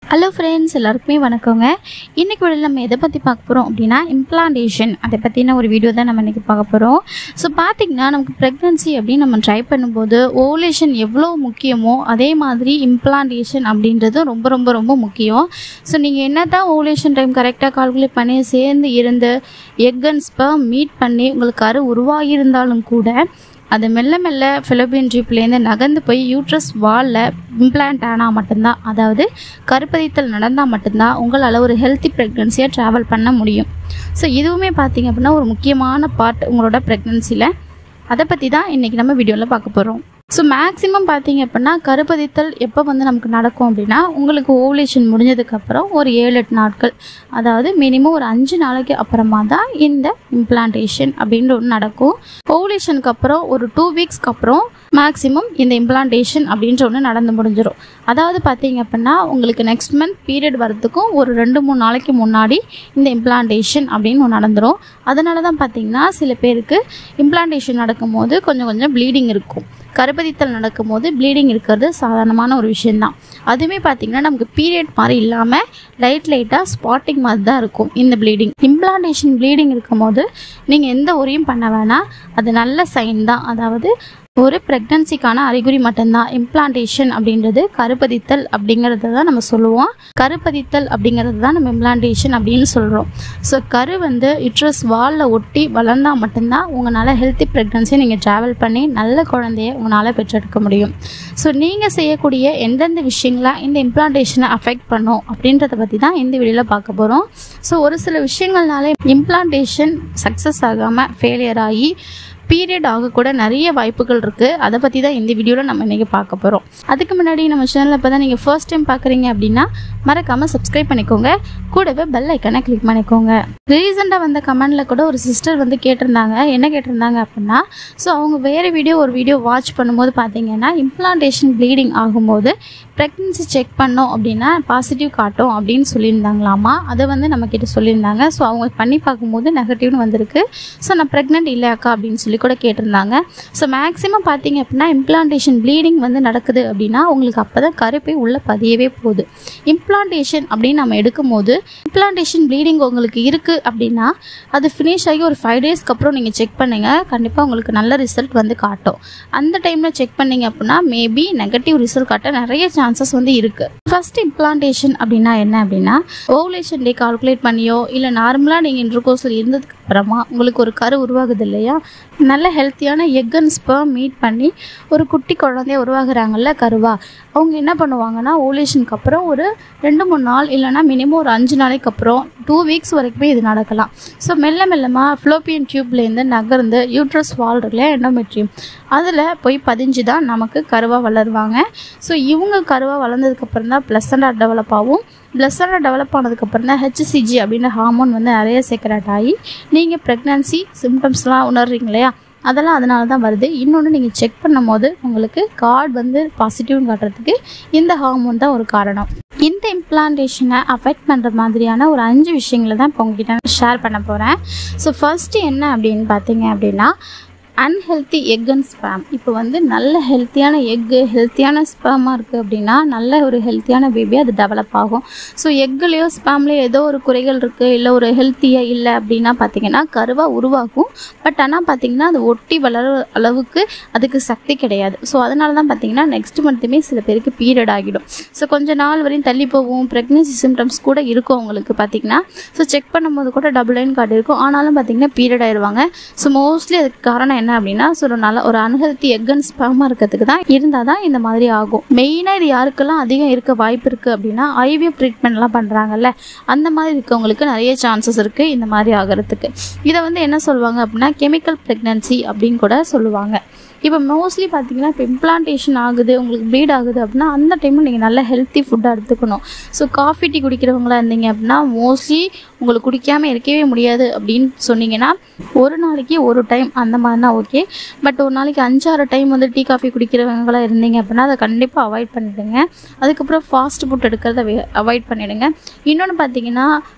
hello friends எல்லாருக்குமே வணக்கங்க இன்றைக்கி வீடியோவில் நம்ம எதை பற்றி பார்க்க போகிறோம் அப்படின்னா இம்ப்ளான்டேஷன் அதை பற்றின ஒரு வீடியோ தான் நம்ம இன்றைக்கி பார்க்க போகிறோம் ஸோ பார்த்திங்கன்னா நமக்கு ப்ரெக்னன்சி அப்படின்னு நம்ம ட்ரை பண்ணும்போது ஓவலேஷன் எவ்வளோ முக்கியமோ அதே மாதிரி இம்ப்ளான்டேஷன் அப்படின்றது ரொம்ப ரொம்ப ரொம்ப முக்கியம் ஸோ நீங்கள் என்ன தான் ஓவலேஷன் டைம் கரெக்டாக கால்குலேட் பண்ணி சேர்ந்து இருந்து எக் அண்ட் ஸ்பெர்ம் மீட் பண்ணி உங்களுக்கு கரு உருவாகியிருந்தாலும் கூட அது மெல்ல மெல்ல ஃபிலோபியன் ட்யூப்லேருந்து நகர்ந்து போய் யூட்ரஸ் வாலில் இம்ப்ளான்ட் ஆனால் மட்டும்தான் அதாவது கருப்பதித்தல் நடந்தால் மட்டும்தான் உங்களால் ஒரு ஹெல்த்தி ப்ரெக்னன்சியாக ட்ராவல் பண்ண முடியும் ஸோ இதுவுமே பார்த்தீங்க அப்படின்னா ஒரு முக்கியமான பார்ட் உங்களோட ப்ரெக்னன்சியில் அதை பற்றி தான் இன்றைக்கி நம்ம வீடியோவில் பார்க்க போகிறோம் ஸோ மேக்ஸிமம் பார்த்தீங்க அப்படின்னா கருப்பதித்தல் எப்போ வந்து நமக்கு நடக்கும் அப்படின்னா உங்களுக்கு ஓவலேஷன் முடிஞ்சதுக்கப்புறம் ஒரு ஏழு எட்டு நாட்கள் அதாவது மினிமம் ஒரு அஞ்சு நாளைக்கு அப்புறமா தான் இந்த இம்ப்ளான்டேஷன் அப்படின்ற ஒன்று நடக்கும் ஓவலேஷனுக்கு அப்புறம் ஒரு டூ வீக்ஸ்க்கு அப்புறம் மேக்ஸிமம் இந்த இம்ப்ளான்டேஷன் அப்படின்ற ஒன்று நடந்து முடிஞ்சிடும் அதாவது பார்த்தீங்க அப்படின்னா உங்களுக்கு நெக்ஸ்ட் மந்த் பீரியட் வரதுக்கும் ஒரு ரெண்டு மூணு நாளைக்கு முன்னாடி இந்த இம்ப்ளான்டேஷன் அப்படின்னு ஒன்று நடந்துடும் அதனால தான் பார்த்தீங்கன்னா சில பேருக்கு இம்ப்ளான்டேஷன் நடக்கும்போது கொஞ்சம் கொஞ்சம் ப்ளீடிங் இருக்கும் கருப்பதித்தல் நடக்கும்போது ப்ளீடிங் இருக்கிறது சாதாரணமான ஒரு விஷயந்தான் அதுவுமே பார்த்திங்கன்னா நமக்கு பீரியட் மாதிரி இல்லாமல் லைட் லைட்டாக ஸ்பாட்டிங் மாதிரி தான் இருக்கும் இந்த ப்ளீடிங் இம்ப்ளான்டேஷன் ப்ளீடிங் இருக்கும்போது நீங்கள் எந்த உரையும் பண்ண வேணாம் அது நல்ல சைன் தான் அதாவது ஒரு ப்ரெக்னன்சிக்கான அறிகுறி மட்டும்தான் இம்ப்ளான்டேஷன் அப்படின்றது கருப்பதித்தல் அப்படிங்கிறத தான் நம்ம சொல்லுவோம் கருப்பதித்தல் அப்படிங்கிறது தான் நம்ம இம்ப்ளான்டேஷன் அப்படின்னு சொல்கிறோம் ஸோ கரு வந்து யுட்ரஸ் வாலில் ஒட்டி வளர்ந்தால் மட்டும்தான் உங்களால் ஹெல்த்தி ப்ரெக்னன்சி நீங்கள் ட்ராவல் பண்ணி நல்ல குழந்தைய உங்களால் பெற்றெடுக்க முடியும் ஸோ நீங்கள் செய்யக்கூடிய எந்தெந்த விஷயங்களாக இந்த இம்ப்ளான்டேஷனை அஃபெக்ட் பண்ணும் அப்படின்றத பற்றி தான் இந்த வீடியோவில் பார்க்க போகிறோம் ஸோ ஒரு சில விஷயங்கள்னாலே இம்ப்ளான்டேஷன் சக்ஸஸ் ஆகாமல் ஃபெயிலியர் ஆகி பீரியட் ஆகக்கூட நிறைய வாய்ப்புகள் இருக்குது அதை பற்றி தான் இந்த வீடியோவில் நம்ம இன்றைக்கி பார்க்க போகிறோம் அதுக்கு முன்னாடி நம்ம சேனலில் இப்போ தான் நீங்கள் ஃபர்ஸ்ட் டைம் பார்க்குறீங்க அப்படின்னா மறக்காமல் சப்ஸ்கிரைப் பண்ணிக்கோங்க கூடவே பெல் ஐக்கனை கிளிக் பண்ணிக்கோங்க ரீசெண்டாக வந்த கமெண்டில் கூட ஒரு சிஸ்டர் வந்து கேட்டிருந்தாங்க என்ன கேட்டிருந்தாங்க அப்படின்னா ஸோ அவங்க வேறு வீடியோ ஒரு வீடியோ வாட்ச் பண்ணும்போது பார்த்தீங்கன்னா இம்ப்ளான்டேஷன் ப்ளீடிங் ஆகும்போது ப்ரெக்னன்சி செக் பண்ணோம் அப்படின்னா பாசிட்டிவ் காட்டும் அப்படின்னு சொல்லியிருந்தாங்களாமா அதை வந்து நம்ம கிட்ட சொல்லியிருந்தாங்க ஸோ அவங்க பண்ணி பார்க்கும்போது நெகட்டிவ்னு வந்திருக்கு ஸோ நான் ப்ரெக்னென்ட் இல்லை அக்கா அப்படின்னு சொல்லி கூட கேட்டிருந்தாங்க ஸோ மேக்ஸிமம் பார்த்தீங்க அப்படின்னா இம்ப்ளான்டேஷன் ப்ளீடிங் வந்து நடக்குது அப்படின்னா உங்களுக்கு அப்போ தான் கருப்பை உள்ளே பதியவே போகுது இம்ப்ளான்டேஷன் அப்படின்னு நம்ம எடுக்கும்போது இம்ப்ளான்டேஷன் ப்ளீடிங் உங்களுக்கு இருக்குது அப்படின்னா அது ஃபினிஷ் ஆகி ஒரு ஃபைவ் டேஸ்க்கு அப்புறம் நீங்கள் செக் பண்ணுங்க கண்டிப்பாக உங்களுக்கு நல்ல ரிசல்ட் வந்து காட்டும் அந்த டைமில் செக் பண்ணீங்க அப்படின்னா மேபி நெகட்டிவ் ரிசல்ட் காட்ட நிறைய சான்சஸ் வந்து இருக்குது ஃபர்ஸ்ட் இம்ப்ளான்டேஷன் அப்படின்னா என்ன அப்படின்னா ஓவலேஷன் டே கால்குலேட் பண்ணியோ இல்லை நார்மலாக நீங்கள் இன்டர்கோர்ஸில் இருந்ததுக்கு அப்புறமா உங்களுக்கு ஒரு கரு உருவாகுது இல்லையா நல்ல ஹெல்த்தியான எக் அண்ட் ஸ்பெர்ம் மீட் பண்ணி ஒரு குட்டி குழந்தைய உருவாகுறாங்கல்ல கருவா அவங்க என்ன பண்ணுவாங்கன்னா ஓவலேஷனுக்கு அப்புறம் ஒரு ரெண்டு மூணு நாள் இல்லைனா மினிமம் ஒரு அஞ்சு நாளைக்கு அப்புறம் டூ வீக்ஸ் வரைக்குமே இது நடக்கலாம் ஸோ மெல்ல மெல்லமாக ஃப்ளோப்பியன் டியூப்லேருந்து நகர்ந்து யூட்ரஸ் வால் இருக்குல்ல எண்டோமெட்ரியம் அதில் போய் பதிஞ்சு தான் நமக்கு கருவாக வளருவாங்க ஸோ இவங்க கருவாக வளர்ந்ததுக்கப்புறம் தான் ப்ளசண்டாக டெவலப் ஆகும் ப்ளஸ்ஸாக டெவலப் ஆனதுக்கப்புறம் தான் ஹெச்சிசிஜி அப்படின்ற ஹார்மோன் வந்து நிறைய செக்ரேட் ஆகி நீங்கள் ப்ரெக்னன்சி சிம்டம்ஸ்லாம் உணர்றீங்க இல்லையா அதெல்லாம் அதனால தான் வருது இன்னொன்று நீங்கள் செக் பண்ணும் போது உங்களுக்கு கார்டு வந்து பாசிட்டிவ்னு காட்டுறதுக்கு இந்த ஹார்மோன் தான் ஒரு காரணம் இந்த இம்ப்ளான்டேஷனை அஃபெக்ட் பண்ணுற மாதிரியான ஒரு அஞ்சு விஷயங்களை தான் இப்போ உங்ககிட்ட ஷேர் பண்ண போகிறேன் ஸோ ஃபஸ்ட்டு என்ன அப்படின்னு பார்த்தீங்க அப்படின்னா அன்ஹெல்த்தி எக் அண்ட் ஸ்பேம் இப்போ வந்து நல்ல ஹெல்த்தியான எக்கு ஹெல்த்தியான ஸ்பேமாக இருக்குது அப்படின்னா நல்ல ஒரு ஹெல்த்தியான பேபி அது டெவலப் ஆகும் ஸோ எக்குலேயோ ஸ்பேம்லேயோ ஏதோ ஒரு குறைகள் இருக்குது இல்லை ஒரு ஹெல்த்தியாக இல்லை அப்படின்னா பார்த்தீங்கன்னா கருவாக உருவாகும் பட் ஆனால் பார்த்தீங்கன்னா அது ஒட்டி வளர அளவுக்கு அதுக்கு சக்தி கிடையாது ஸோ அதனால தான் பார்த்தீங்கன்னா நெக்ஸ்ட் மந்த்துமே சில பேருக்கு பீரியட் ஆகிடும் ஸோ கொஞ்ச நாள் வரையும் தள்ளி போகும் ப்ரெக்னென்சி சிம்டம்ஸ் கூட இருக்கும் அவங்களுக்கு பார்த்தீங்கன்னா ஸோ செக் பண்ணும்போது கூட டபுள் லைன் கார்டு இருக்கும் ஆனாலும் பார்த்தீங்கன்னா பீரியட் ஆயிடுவாங்க ஸோ மோஸ்ட்லி அதுக்கு காரணம் என்ன அப்படின்னா ஸோ ஒரு நல்ல ஒரு அன்ஹெல்த்தி எக் அண்ட் ஸ்பேமாக இருக்கிறதுக்கு தான் இருந்தால் தான் இந்த மாதிரி ஆகும் மெயினாக இது யாருக்கெல்லாம் அதிகம் இருக்க வாய்ப்பு இருக்குது அப்படின்னா ஐவிஎஃப் ட்ரீட்மெண்ட்லாம் பண்ணுறாங்கல்ல அந்த மாதிரி இருக்கவங்களுக்கு நிறைய சான்சஸ் இருக்குது இந்த மாதிரி ஆகிறதுக்கு இதை வந்து என்ன சொல்லுவாங்க அப்படின்னா கெமிக்கல் ப்ரெக்னன்சி அப்படின்னு கூட சொல்லுவாங்க இப்போ மோஸ்ட்லி பார்த்தீங்கன்னா இப்போ இம்ப்ளான்டேஷன் ஆகுது உங்களுக்கு ப்ளீட் ஆகுது அப்படின்னா அந்த டைமில் நீங்கள் நல்ல ஹெல்த்தி ஃபுட்டாக எடுத்துக்கணும் ஸோ காஃபி டீ குடிக்கிறவங்களா இருந்தீங்க அப்படின்னா மோஸ்ட்லி உங்களுக்கு குடிக்காமல் இருக்கவே முடியாது அப்படின்னு சொன்னீங்கன்னா ஒரு நாளைக்கு ஒரு டைம் அந்த மாதிரினா ஓகே பட் ஒரு நாளைக்கு அஞ்சாறு டைம் வந்து டீ காஃபி குடிக்கிறவங்களா இருந்தீங்க அப்படின்னா அதை கண்டிப்பாக அவாய்ட் பண்ணிவிடுங்க அதுக்கப்புறம் ஃபாஸ்ட் ஃபுட் எடுக்கிறத அவாய்ட் பண்ணிவிடுங்க இன்னொன்று பார்த்தீங்கன்னா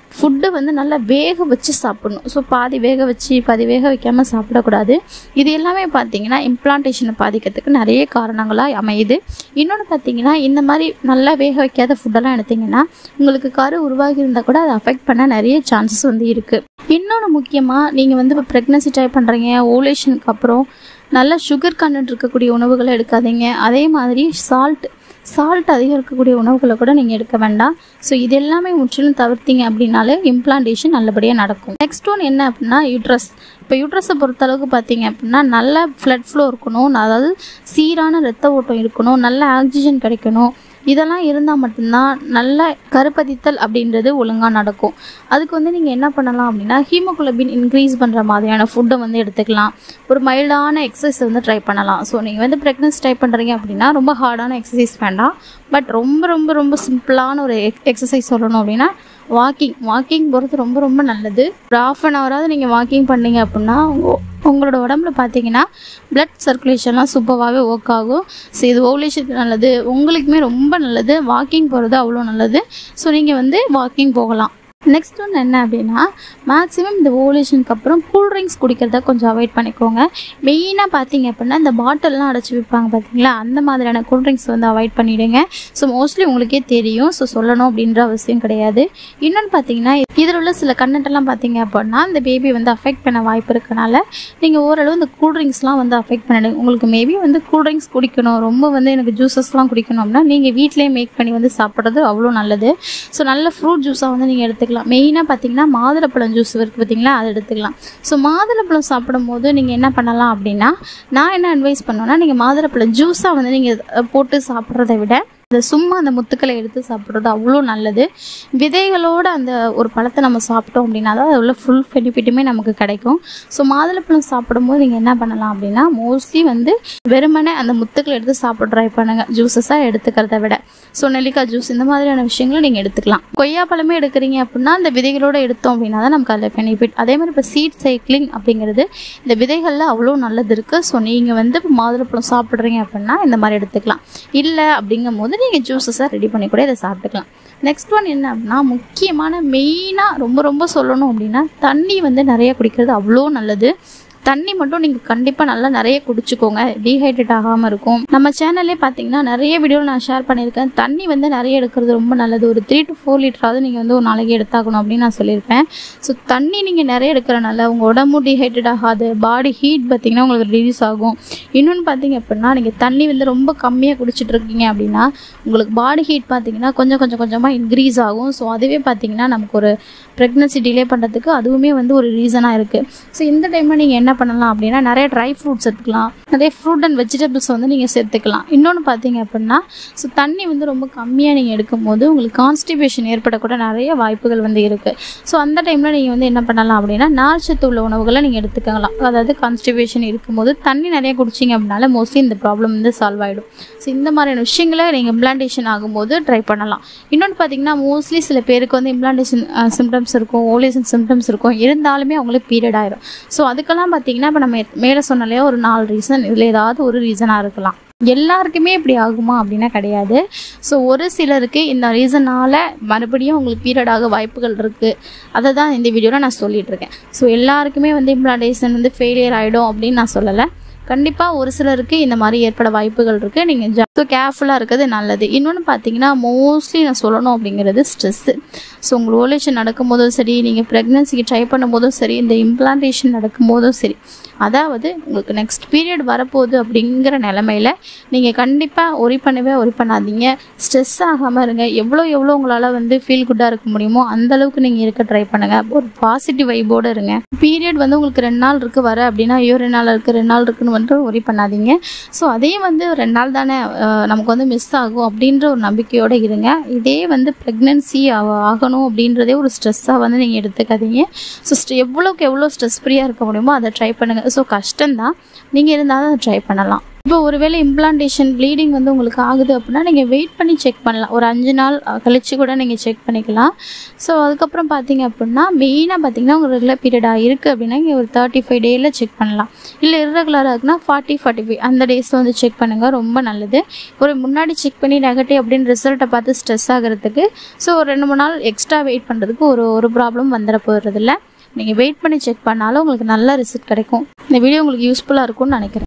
ஃபுட்டு வந்து நல்லா வேக வச்சு சாப்பிடணும் ஸோ பாதி வேக வச்சு பாதி வேக வைக்காமல் சாப்பிடக்கூடாது இது எல்லாமே பார்த்தீங்கன்னா இம்ப்ளான்டேஷனை பாதிக்கிறதுக்கு நிறைய காரணங்களாக அமையுது இன்னொன்று பார்த்தீங்கன்னா இந்த மாதிரி நல்லா வேக வைக்காத ஃபுட்டெல்லாம் எடுத்தீங்கன்னா உங்களுக்கு கரு உருவாகி இருந்தால் கூட அதை அஃபெக்ட் பண்ண நிறைய சான்சஸ் வந்து இருக்குது இன்னொன்று முக்கியமாக நீங்கள் வந்து இப்போ ப்ரெக்னன்சி ட்ரை பண்ணுறீங்க ஓலேஷனுக்கு அப்புறம் நல்ல சுகர் கண்டென்ட் இருக்கக்கூடிய உணவுகளை எடுக்காதீங்க அதே மாதிரி சால்ட் சால்ட் அதிகம் இருக்கக்கூடிய உணவுகளை கூட நீங்கள் எடுக்க வேண்டாம் ஸோ இது எல்லாமே முற்றிலும் தவிர்த்தீங்க அப்படின்னாலே இம்ப்ளான்டேஷன் நல்லபடியாக நடக்கும் நெக்ஸ்ட் ஒன் என்ன அப்படின்னா யூட்ரஸ் இப்போ யூட்ரஸை பொறுத்தளவுக்கு பார்த்தீங்க அப்படின்னா நல்ல ஃப்ளட் ஃப்ளோ இருக்கணும் அதாவது சீரான ரத்த ஓட்டம் இருக்கணும் நல்ல ஆக்சிஜன் கிடைக்கணும் இதெல்லாம் இருந்தால் மட்டும்தான் நல்ல கருப்பதித்தல் அப்படின்றது ஒழுங்காக நடக்கும் அதுக்கு வந்து நீங்கள் என்ன பண்ணலாம் அப்படின்னா ஹீமோகுளோபின் இன்க்ரீஸ் பண்ணுற மாதிரியான ஃபுட்டை வந்து எடுத்துக்கலாம் ஒரு மைல்டான எக்ஸசைஸ் வந்து ட்ரை பண்ணலாம் ஸோ நீங்கள் வந்து ப்ரெக்னன்சி ட்ரை பண்ணுறீங்க அப்படின்னா ரொம்ப ஹார்டான எக்ஸசைஸ் வேண்டாம் பட் ரொம்ப ரொம்ப ரொம்ப சிம்பிளான ஒரு எக்ஸசைஸ் சொல்லணும் அப்படின்னா வாக்கிங் வாக்கிங் போகிறது ரொம்ப ரொம்ப நல்லது ஒரு ஆஃப் அன் ஹவராவது நீங்கள் வாக்கிங் பண்ணீங்க அப்படின்னா உங்க- உங்களோட உடம்புல பார்த்தீங்கன்னா blood சர்க்குலேஷன்லாம் சூப்பராகவே ஒர்க் ஆகும் ஸோ இது ஓவலேஷனுக்கு நல்லது உங்களுக்குமே ரொம்ப நல்லது வாக்கிங் போகிறது அவ்வளோ நல்லது ஸோ நீங்கள் வந்து வாக்கிங் போகலாம் நெக்ஸ்ட் ஒன்று என்ன அப்படின்னா மேக்ஸிமம் இந்த ஓவலேஷனுக்கு அப்புறம் கூல்ட்ரிங்க்ஸ் குடிக்கிறத கொஞ்சம் அவாய்ட் பண்ணிக்கோங்க மெயினாக பார்த்தீங்க அப்படின்னா இந்த பாட்டில்லாம் அடைச்சி விற்பாங்க பார்த்தீங்களா அந்த மாதிரியான கூல்ட்ரிங்க்ஸ் வந்து அவாய்ட் பண்ணிவிடுங்க ஸோ மோஸ்ட்லி உங்களுக்கே தெரியும் ஸோ சொல்லணும் அப்படின்ற அவசியம் கிடையாது இன்னொன்று பார்த்தீங்கன்னா இதில் உள்ள சில கண்டென்ட் எல்லாம் பார்த்தீங்க அப்படின்னா இந்த பேபி வந்து அஃபெக்ட் பண்ண வாய்ப்பு இருக்கனால நீங்கள் ஓரளவு இந்த கூல்ட்ரிங்க்ஸ்லாம் வந்து அஃபெக்ட் பண்ணிடுங்க உங்களுக்கு மேபி வந்து கூல்ட்ரிங்க்ஸ் குடிக்கணும் ரொம்ப வந்து எனக்கு ஜூஸஸ்லாம் குடிக்கணும் அப்படின்னா நீங்கள் வீட்டிலேயே மேக் பண்ணி வந்து சாப்பிட்றது அவ்வளோ நல்லது ஸோ நல்ல ஃப்ரூட் ஜூஸாக வந்து நீங்கள் எடுத்துக்கலாம் மெயினாக பார்த்தீங்கன்னா மாதுளப்பழம் ஜூஸ் இருக்குது பார்த்தீங்களா அதை எடுத்துக்கலாம் ஸோ மாதுளப்பழம் சாப்பிடும்போது நீங்கள் என்ன பண்ணலாம் அப்படின்னா நான் என்ன அட்வைஸ் பண்ணுவேன்னா நீங்கள் மாதுளப்பழம் ஜூஸாக வந்து நீங்கள் போட்டு சாப்பிட்றத விட இந்த சும்மா அந்த முத்துக்களை எடுத்து சாப்பிட்றது அவ்வளோ நல்லது விதைகளோட அந்த ஒரு பழத்தை நம்ம சாப்பிட்டோம் அப்படின்னா தான் அதில் உள்ள ஃபுல் பெனிஃபிட்டுமே நமக்கு கிடைக்கும் ஸோ மாதுளப்பழம் சாப்பிடும்போது நீங்கள் என்ன பண்ணலாம் அப்படின்னா மோஸ்ட்லி வந்து வெறுமனே அந்த முத்துக்களை எடுத்து சாப்பிட ட்ரை பண்ணுங்கள் ஜூஸஸாக எடுத்துக்கிறத விட ஸோ நெல்லிக்காய் ஜூஸ் இந்த மாதிரியான விஷயங்களை நீங்கள் எடுத்துக்கலாம் கொய்யாப்பழமே எடுக்கிறீங்க அப்படின்னா அந்த விதைகளோட எடுத்தோம் அப்படின்னா தான் நமக்கு அதில் பெனிஃபிட் அதே மாதிரி இப்போ சீட் சைக்கிளிங் அப்படிங்கிறது இந்த விதைகளில் அவ்வளோ நல்லது இருக்குது ஸோ நீங்கள் வந்து இப்போ மாதுளப்பழம் சாப்பிட்றீங்க அப்படின்னா இந்த மாதிரி எடுத்துக்கலாம் இல்லை அப்படிங்கும் போது நீங்கள் ஜூஸஸாக ரெடி பண்ணி கூட இதை சாப்பிட்டுக்கலாம் நெக்ஸ்ட் ஒன் என்ன அப்படின்னா முக்கியமான மெயினாக ரொம்ப ரொம்ப சொல்லணும் அப்படின்னா தண்ணி வந்து நிறைய குடிக்கிறது அவ்வளோ நல்லது தண்ணி மட்டும் நீங்கள் கண்டிப்பாக நல்லா நிறைய குடிச்சுக்கோங்க டீஹைட்ரேட் ஆகாமல் இருக்கும் நம்ம சேனல்லே பார்த்தீங்கன்னா நிறைய வீடியோவில் நான் ஷேர் பண்ணியிருக்கேன் தண்ணி வந்து நிறைய எடுக்கிறது ரொம்ப நல்லது ஒரு த்ரீ டு ஃபோர் லிட்டராவது நீங்கள் வந்து ஒரு நாளைக்கு எடுத்தாகணும் அப்படின்னு நான் சொல்லியிருப்பேன் ஸோ தண்ணி நீங்கள் நிறைய எடுக்கிறனால உங்கள் உடம்பும் டீஹைட்ரேட் ஆகாது பாடி ஹீட் பார்த்தீங்கன்னா உங்களுக்கு ரிலீஸ் ஆகும் இன்னொன்று பார்த்தீங்க அப்படின்னா நீங்கள் தண்ணி வந்து ரொம்ப கம்மியாக குடிச்சிட்டு இருக்கீங்க அப்படின்னா உங்களுக்கு பாடி ஹீட் பார்த்தீங்கன்னா கொஞ்சம் கொஞ்சம் கொஞ்சமாக இன்க்ரீஸ் ஆகும் ஸோ அதுவே பார்த்தீங்கன்னா நமக்கு ஒரு ப்ரெக்னன்சி டிலே பண்ணுறதுக்கு அதுவுமே வந்து ஒரு ரீசனாக இருக்குது ஸோ இந்த டைமில் நீங்கள் என்ன பண்ணலாம் அப்படின்னா நிறைய ட்ரை ஃப்ரூட்ஸ் எடுத்துக்கலாம் நிறைய ஃப்ரூட் அண்ட் வெஜிடபிள்ஸ் வந்து நீங்கள் சேர்த்துக்கலாம் இன்னொன்று பார்த்தீங்க அப்படின்னா ஸோ தண்ணி வந்து ரொம்ப கம்மியாக நீங்கள் எடுக்கும்போது உங்களுக்கு கான்ஸ்டிபேஷன் ஏற்படக்கூட நிறைய வாய்ப்புகள் வந்து இருக்குது ஸோ அந்த டைமில் நீங்கள் வந்து என்ன பண்ணலாம் அப்படின்னா நார்ச்சத்து உள்ள உணவுகளை நீங்கள் எடுத்துக்கலாம் அதாவது கான்ஸ்டிபேஷன் இருக்கும்போது தண்ணி நிறைய குடிச்சிங்க அப்படின்னால மோஸ்ட்லி இந்த ப்ராப்ளம் வந்து சால்வ் ஆகிடும் ஸோ இந்த மாதிரியான விஷயங்களை நீங்கள் இம்ப்ளான்டேஷன் ஆகும்போது ட்ரை பண்ணலாம் இன்னொன்று பார்த்தீங்கன்னா மோஸ்ட்லி சில பேருக்கு வந்து இம்ப்ளான்டேஷன் சிம்டம்ஸ் இருக்கும் ஓலேஷன் சிம்டம்ஸ் இருக்கும் இருந்தாலுமே அவங்களுக்கு பீரியட் ஆயிரும் ஸோ அதுக்கெல்லாம் பார்த்தீங்கன்னா இப்போ நம்ம மேலே சொன்னாலே ஒரு நாலு ரீசன் இதில் ஏதாவது ஒரு ரீசனாக இருக்கலாம் எல்லாருக்குமே இப்படி ஆகுமா அப்படின்னா கிடையாது ஸோ ஒரு சிலருக்கு இந்த ரீசனால் மறுபடியும் உங்களுக்கு பீரியட் ஆக வாய்ப்புகள் இருக்குது அதை தான் இந்த வீடியோவில் நான் சொல்லிட்டு இருக்கேன் ஸோ எல்லாருக்குமே வந்து இம்ப்ளான்டேஷன் வந்து ஃபெயிலியர் ஆகிடும் அப்படின்னு நான் சொல்லலை கண்டிப்பாக ஒரு சிலருக்கு இந்த மாதிரி ஏற்பட வாய்ப்புகள் இருக்குது நீங்கள் ஜா கேர்ஃபுல்லாக இருக்கிறது நல்லது இன்னொன்று பார்த்தீங்கன்னா மோஸ்ட்லி நான் சொல்லணும் அப்படிங்கிறது ஸ்ட்ரெஸ்ஸு ஸோ உங்கள் ஓலேஷன் நடக்கும்போதும் சரி நீங்கள் ப்ரெக்னன்சிக்கு ட்ரை பண்ணும்போதும் சரி இந்த இம்ப்ளான்டேஷன் நடக்கும்போதும் சரி அதாவது உங்களுக்கு நெக்ஸ்ட் பீரியட் வரப்போகுது அப்படிங்கிற நிலமையில நீங்கள் கண்டிப்பாக ஒரி பண்ணவே ஒரி பண்ணாதீங்க ஸ்ட்ரெஸ் ஆகாமல் இருங்க எவ்வளோ எவ்வளோ உங்களால் வந்து ஃபீல் குட்டாக இருக்க முடியுமோ அந்த அளவுக்கு நீங்கள் இருக்க ட்ரை பண்ணுங்கள் ஒரு பாசிட்டிவ் வைபோடு இருங்க பீரியட் வந்து உங்களுக்கு ரெண்டு நாள் இருக்குது வர அப்படின்னா ஐயோ ரெண்டு நாள் இருக்குது ரெண்டு நாள் இருக்குன்னு வந்துட்டு ஒரி பண்ணாதீங்க ஸோ அதே வந்து ரெண்டு நாள் தானே அஹ், நமக்கு வந்து மிஸ் ஆகும் அப்படின்ற ஒரு நம்பிக்கையோடு இருங்க இதே வந்து ப்ரெக்னென்சி ஆகணும் அப்படின்றதே ஒரு ஸ்ட்ரெஸ்ஸாக வந்து நீங்கள் எடுத்துக்காதீங்க ஸோ எவ்வளோக்கு எவ்வளோ ஸ்ட்ரெஸ் ஃப்ரீயாக இருக்க முடியுமோ அதை ட்ரை பண்ணுங்கள் ஸோ கஷ்டம்தான் நீங்கள் இருந்தாலும் அதை ட்ரை பண்ணலாம் இப்போ ஒருவேளை இம்ப்ளான்டேஷன் ப்ளீடிங் வந்து உங்களுக்கு ஆகுது அப்படின்னா நீங்கள் வெயிட் பண்ணி செக் பண்ணலாம் ஒரு அஞ்சு நாள் அஹ், கழிச்சு கூட நீங்கள் செக் பண்ணிக்கலாம் ஸோ அதுக்கப்புறம் பார்த்தீங்க அப்படின்னா மெயினாக பார்த்தீங்கன்னா உங்களுக்கு ரெகுலர் பீரியடாக இருக்குது அப்படின்னா நீங்கள் ஒரு தேர்ட்டி ஃபைவ் டேயில் செக் பண்ணலாம் இல்லை இர்ரெகுலராக இருக்குன்னா ஃபார்ட்டி ஃபார்ட்டி ஃபைவ் அந்த டேஸில் வந்து செக் பண்ணுங்கள் ரொம்ப நல்லது ஒரு முன்னாடி செக் பண்ணி நெகட்டிவ் அப்படின்னு ரிசல்ட்டை பார்த்து ஸ்ட்ரெஸ் ஆகிறதுக்கு ஸோ ஒரு ரெண்டு மூணு நாள் எக்ஸ்ட்ரா வெயிட் பண்ணுறதுக்கு ஒரு ஒரு ப்ராப்ளம் வந்துட போகிறதில்ல நீங்கள் வெயிட் பண்ணி செக் பண்ணாலும் உங்களுக்கு நல்ல ரிசல்ட் கிடைக்கும் இந்த வீடியோ உங்களுக்கு யூஸ்ஃபுல்லாக இருக்கும்னு நினைக்கிறேன்